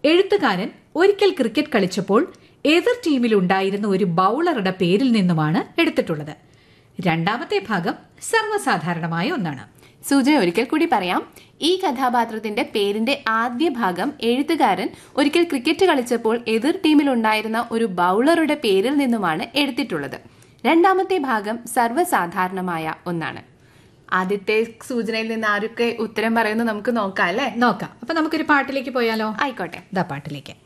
എഴുത്തുകാരൻ ഒരിക്കൽ ക്രിക്കറ്റ് കളിച്ചപ്പോൾ എതിർ ടീമിലുണ്ടായിരുന്ന ഒരു ബൌളറുടെ പേരിൽ നിന്നുമാണ് എടുത്തിട്ടുള്ളത് രണ്ടാമത്തെ ഭാഗം സർവ്വസാധാരണമായ ഒന്നാണ് സുജയ ഒരിക്കൽ കൂടി പറയാം ഈ കഥാപാത്രത്തിന്റെ പേരിന്റെ ആദ്യ ഭാഗം എഴുത്തുകാരൻ ഒരിക്കൽ ക്രിക്കറ്റ് കളിച്ചപ്പോൾ എതിർ ടീമിലുണ്ടായിരുന്ന ഒരു ബൗളറുടെ പേരിൽ നിന്നുമാണ് എടുത്തിട്ടുള്ളത് രണ്ടാമത്തെ ഭാഗം സർവ്വസാധാരണമായ ഒന്നാണ് ആദ്യത്തെ സൂചനയിൽ നിന്ന് ആരൊക്കെ ഉത്തരം പറയുന്നു നമുക്ക് നോക്കാം അല്ലേ നോക്കാം അപ്പൊ നമുക്കൊരു പാട്ടിലേക്ക് പോയാലോ ആയിക്കോട്ടെ ദാ പാട്ടിലേക്ക്